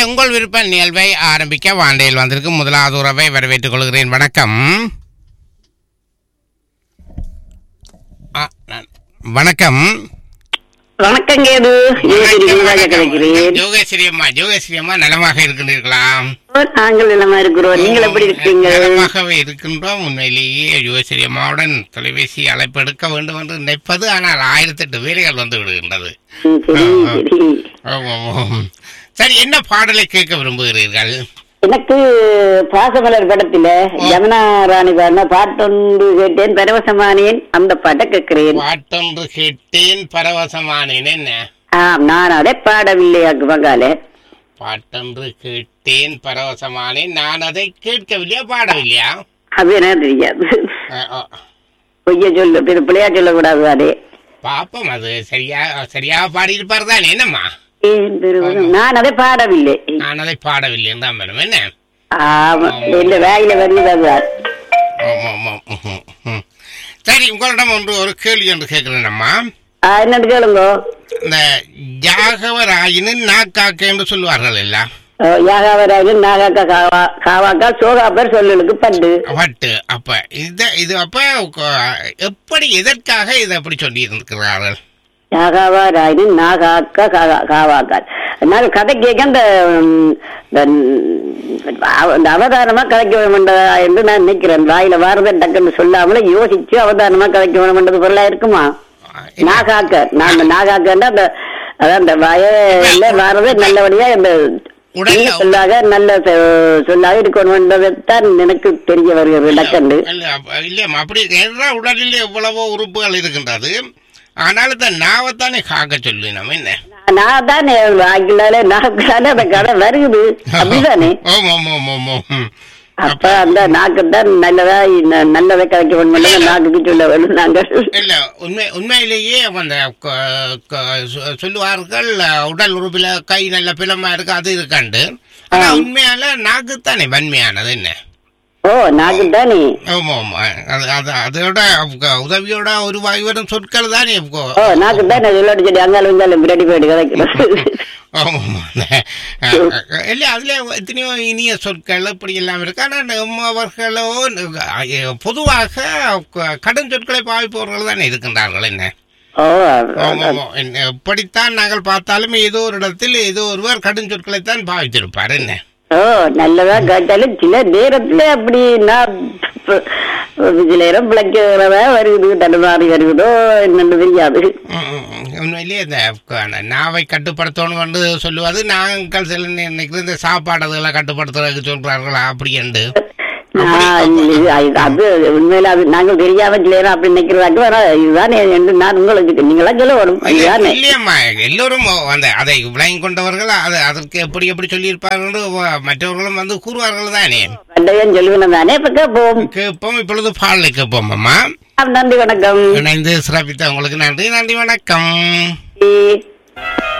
உங்கள் விருப்ப நிகழ்வை ஆரம்பிக்க வாண்டையில் வந்திருக்கும் முதலாவது உறவை வரவேற்றுக் கொள்கிறேன் வணக்கம் ஆ, நான்- வணக்கம் வணக்கம் கேது ராஜா கிடைக்கிறேன் யோகேஸ்வரி அம்மா யோகேஸ்வரி அம்மா நலமாக இருக்கின்றீர்களா நாங்கள் எல்லாமே இருக்கிறோம் நீங்கள் எப்படி இருக்கீங்க நலமாகவே இருக்கின்றோம் உண்மையிலேயே யோகேஸ்வரி அம்மாவுடன் தொலைபேசி அழைப்பு எடுக்க வேண்டும் என்று நினைப்பது ஆனால் ஆயிரத்தெட்டு வேலைகள் வந்து விடுகின்றது ம், சரி சரி ஆமாம், ஆமாம். சரி என்ன பாடலை கேட்க விரும்புகிறீர்கள் எனக்கு பாசமலர் படத்துல யமுனா ராணி பாடின பாட்டொன்று கேட்டேன் பரவசமானேன் அந்த பாட்டை கேட்கிறேன் பாட்டொன்று கேட்டேன் பரவசமானேன் என்ன ஆம் நான் அதை பாடவில்லை அக்கு பங்கால பாட்டொன்று கேட்டேன் பரவசமானேன் நான் அதை கேட்கவில்லையா பாடவில்லையா அது என்ன தெரியாது அஹ், அஹ். பொய்ய சொல்ல பிற பிள்ளையா சொல்லக்கூடாது அதே பாப்போம் அது சரியா சரியாக பாடியிருப்பார் தானே என்னம்மா ஏன் பெருவசம்? நான் அதை பாடவில்லை நான் அதை பாடவில்லை தான் மேடம் என்ன ஆமா இந்த வேலையில வருது அதுதான் ஆமாம், ஆமாம். ம்ஹும், ம்ஹும். சரி உங்களிடம் ஒன்று ஒரு கேள்வி என்று கேட்கிறேனம்மா ஆ, என்னன்னு கேளுங்க இந்த ஜாகவராயின்னு நாக்காக்க என்று சொல்வார்கள் எல்லாம் யாகாவராஜன் நாகாக்கா காவா காவாக்கா சோகாப்பர் சொல்லலுக்கு பண்டு பட்டு அப்ப இது இது அப்ப க- எப்படி எதற்காக இதை அப்படி சொல்லி இருக்கிறார்கள் யாகாவராஜன் நாகாக்கா காவா- காவாக்கால் அதனால கதை கேட்க அந்த ம், இந்த, ம், அவ- இந்த அவதானமா கதைக்க வேண்டதா என்று நான் நினைக்கிறேன் வாயில வாரதை டக்குன்னு சொல்லாமல யோசிச்சு அவதானமா கதைக்க வேண்டது பொருளா இருக்குமா நாகாக்க நான் நாகாக்கன்னா அந்த அதான் அந்த வயல வாரது நல்லபடியா இந்த உடல்ல சொல்லாக நல்ல சொ- சொல்லாக இருக்கணும்ன்றதைத்தான் எனக்கு தெரிய வருகிறது டக்குன்னு இல்ல அப்ப- இல்லையம்மா அப்படி எல்லா உடலில் எவ்வளவோ உறுப்புகள் இருக்கின்றது ஆனால் இந்த நாவைத்தானே காக்க சொல்லி நம்ம என்ன நான் தானே வாக்கிலால நாக்கால அந்த கடை வருகுது அப்படிதானே ஓம் ஓம் ஓம் ஓம் ஓம் ம். அப்ப அந்த நாக்கு தான் நல்லதா ந- நல்லதை கலைக்க வேண்டும் நாக்குக்கு சொல்ல வேண்டும் நாங்கள் இல்ல உண்மை உண்மையிலேயே அந்த க- க- சொ- சொல்லுவார்கள் உடல் உறுப்பில கை நல்ல பிளமா இருக்கு அது இருக்காண்டு ஆனா உண்மையால நாக்குத்தானே வன்மையானது என்ன ஓ நாக்கு தானே ஆமா ஆமா அது அது அதோட க- உதவியோட ஒரு வாய் வரும் சொற்கள் தானே இப்போ ஓ நாக்கு தானே சொல்லி சொல்லி அங்காலும் இங்காலும் பின்னாடி போயிட்டு கதைக்கிறது ஆமா, ஆமா. அஹ், இல்ல அதுல எத்தனையோ இனிய சொற்கள் இப்படி எல்லாம் இருக்கு ஆனா நம்ம அவர்களோ அஹ், பொதுவாக க- கடும் சொற்களை பாவிப்பவர்கள் தானே இருக்கின்றார்கள் என்ன ஓ ஆமா, ஆமா. என்ன, எப்படித்தான் நாங்கள் பார்த்தாலும் ஏதோ ஒரு இடத்தில் ஏதோ ஒருவர் கடும் சொற்களைத்தான் பாவித்திருப்பார் என்ன ஓ நல்லதா கேட்டாலும் சில நேரத்துல அப்படி நான் ப- சில நேரம் பிழைக்கிறதா வருகுது தடுமாறி வருகுதோ என்னன்னு தெரியாது ம், ம், ம். உண்மையிலேயே இந்த க- நாவை கட்டுப்படுத்தணும் என்று சொல்லுவது நாங்கள் சில நே- நினைக்கிறது இந்த சாப்பாடு அதெல்லாம் கட்டுப்படுத்துறதுக்கு சொல்றார்களா அப்படி என்று நான் இது- அது- அது உண்மையில அது நாங்கள் தெரியாம சில நேரம் அப்படி நினைக்கிறதாக்கு வேற இதுதான் என்று நான் உங்களுக்கு நீங்களா சொல்ல வரும் இதுதானே இல்லையம்மா எல்லோரும் அந்த அதை விளங்கி கொண்டவர்கள் அது அதற்கு எப்படி எப்படி சொல்லியிருப்பார்கள் வ- மற்றவர்களும் வந்து கூறுவார்கள் தானே பண்டையன் சொல்லுவேன் தானே இப்ப கேட்போம் கேட்போம் இப்பொழுது பாடலை கேட்போம் அம்மா நன்றி வணக்கம் இணைந்து சிறப்பித்த உங்களுக்கு நன்றி நன்றி வணக்கம் ஏ.